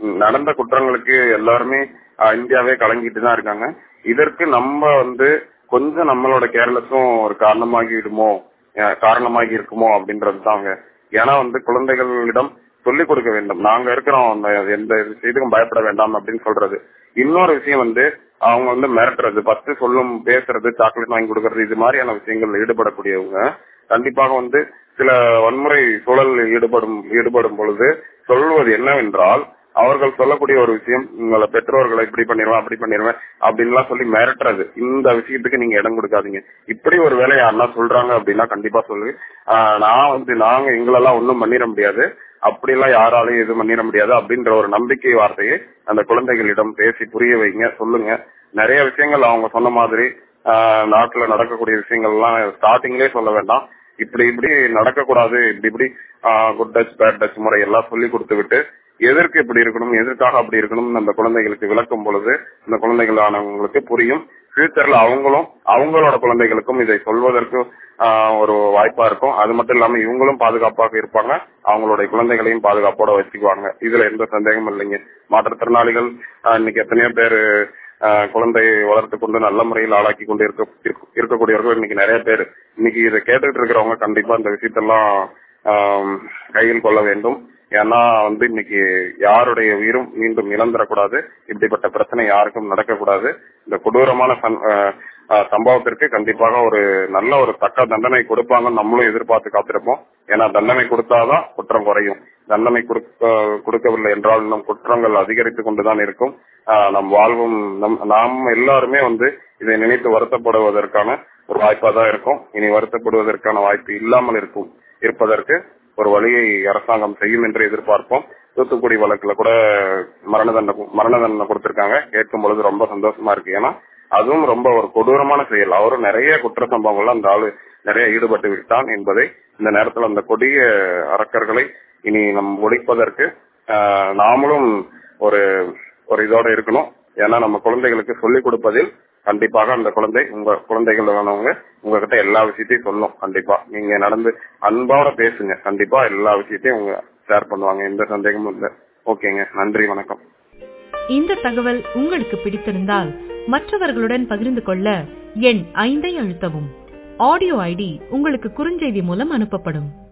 நடந்த குற்றங்களுக்கு எல்லாருமே அஹ், இந்தியாவே கலங்கிட்டு தான் இருக்காங்க இதற்கு நம்ம வந்து கொஞ்சம் நம்மளோட கேர்லெஸும் ஒரு காரணமாகிடுமோ அஹ், காரணமாகி இருக்குமோ அப்படின்றது தாங்க ஏன்னா வந்து குழந்தைகளிடம் சொல்லிக் கொடுக்க வேண்டும் நாங்க இருக்கிறோம் அந்த எந்த இதுக்கும் பயப்பட வேண்டாம் அப்படின்னு சொல்றது இன்னொரு விஷயம் வந்து அவங்க வந்து மிரட்டுறது ஃபர்ஸ்ட் சொல்லும் பேசுறது சாக்லேட் வாங்கி கொடுக்கறது இது மாதிரியான விஷயங்கள் ஈடுபடக்கூடியவங்க கண்டிப்பாக வந்து சில வன்முறை சூழலில் ஈடுபடும் ஈடுபடும் பொழுது சொல்வது என்னவென்றால் அவர்கள் சொல்லக்கூடிய ஒரு விஷயம் உங்களை பெற்றோர்களை இப்படி பண்ணிடுவேன் அப்படி பண்ணிடுவேன் அப்படின்லாம் சொல்லி மிரட்டுறது இந்த விஷயத்துக்கு நீங்க இடம் கொடுக்காதீங்க இப்படி ஒரு வேலை யாருன்னா சொல்றாங்க அப்படின்னா கண்டிப்பா சொல்லு ஆஹ் நான் வந்து நாங்க எங்களெல்லாம் ஒண்ணும் பண்ணிட முடியாது அப்படிலாம் யாராலையும் எதுவும் பண்ணிட முடியாது அப்படின்ற ஒரு நம்பிக்கை வார்த்தையை அந்த குழந்தைகளிடம் பேசி புரிய வைங்க சொல்லுங்க நிறைய விஷயங்கள் அவங்க சொன்ன மாதிரி ஆஹ் நாட்டுல நடக்கக்கூடிய விஷயங்கள்லாம் ஸ்டார்டிங்லேயே சொல்ல வேண்டாம் இப்படி இப்படி நடக்கக்கூடாது இப்படி இப்படி குட் டச் பேட் டச் முறை எல்லாம் சொல்லி கொடுத்து விட்டு எதற்கு இப்படி இருக்கணும் எதற்காக அப்படி இருக்கணும் அந்த குழந்தைகளுக்கு விளக்கும் பொழுது இந்த குழந்தைகளானவங்களுக்கு புரியும் ஃபியூச்சர்ல அவங்களும் அவங்களோட குழந்தைகளுக்கும் இதை சொல்வதற்கு ஆஹ், ஒரு வாய்ப்பா இருக்கும் அது மட்டும் இல்லாம இவங்களும் பாதுகாப்பாக இருப்பாங்க அவங்களுடைய குழந்தைகளையும் பாதுகாப்போட வச்சுக்குவாங்க இதுல எந்த சந்தேகமும் இல்லைங்க மாற்றுத்திறனாளிகள் ஆஹ், இன்னைக்கு எத்தனையோ பேர் குழந்தையை வளர்த்து கொண்டு நல்ல முறையில் ஆளாக்கி கொண்டு இருக்க இருக்க- இருக்கக்கூடியவர்கள் இன்னைக்கு நிறைய பேர் இன்னைக்கு இதை கேட்டுட்டு இருக்கிறவங்க கண்டிப்பா இந்த விஷயத்தெல்லாம் ஆம், கையில் கொள்ள வேண்டும் ஏன்னா வந்து இன்னைக்கு யாருடைய உயிரும் மீண்டும் இழந்துடக்கூடாது இப்படிப்பட்ட பிரச்சனை யாருக்கும் நடக்கக்கூடாது இந்த கொடூரமான சம்- அஹ், அஹ், சம்பவத்திற்கு கண்டிப்பாக ஒரு நல்ல ஒரு தக்க தண்டனை கொடுப்பாங்கன்னு நம்மளும் எதிர்பார்த்து காத்திருப்போம் ஏன்னா தண்டனை கொடுத்தாதான் குற்றம் குறையும் தண்டனை கொடுக்க கொடுக்கவில்லை என்றால் இன்னும் குற்றங்கள் அதிகரித்துக் கொண்டுதான் இருக்கும் ஆஹ், நம் வாழ்வும் நம் நாம் எல்லாருமே வந்து இதை நினைத்து வருத்தப்படுவதற்கான ஒரு வாய்ப்பா தான் இருக்கும் இனி வருத்தப்படுவதற்கான வாய்ப்பு இல்லாமல் இருக்கும் இருப்பதற்கு ஒரு வழியை அரசாங்கம் செய்யும் என்று எதிர்பார்ப்போம் தூத்துக்குடி வழக்குல கூட மரண தண்டனை மரண தண்டனை கொடுத்திருக்காங்க கேட்கும் பொழுது ரொம்ப சந்தோஷமா இருக்கு ஏன்னா அதுவும் ரொம்ப ஒரு கொடூரமான செயல் அவரும் நிறைய குற்ற சம்பவங்கள்ல அந்த ஆளு நிறைய ஈடுபட்டு விட்டான் என்பதை இந்த நேரத்தில் அந்த கொடிய அரக்கர்களை இனி நம் ஒழிப்பதற்கு ஆஹ், நாமளும் ஒரு ஒரு இதோட இருக்கணும் ஏன்னா நம்ம குழந்தைகளுக்கு சொல்லிக் கொடுப்பதில் கண்டிப்பாக அந்த குழந்தை உங்க குழந்தைகள் வேணவங்க உங்ககிட்ட எல்லா விஷயத்தையும் சொல்லும் கண்டிப்பா நீங்க நடந்து அன்போட பேசுங்க கண்டிப்பா எல்லா விஷயத்தையும் உங்க ஷேர் பண்ணுவாங்க எந்த சந்தேகமும் இல்லை ஓகேங்க நன்றி வணக்கம் இந்த தகவல் உங்களுக்கு பிடித்திருந்தால் மற்றவர்களுடன் பகிர்ந்து கொள்ள எண் ஐந்தை அழுத்தவும் ஆடியோ ஐடி உங்களுக்கு குறுஞ்செய்தி மூலம் அனுப்பப்படும்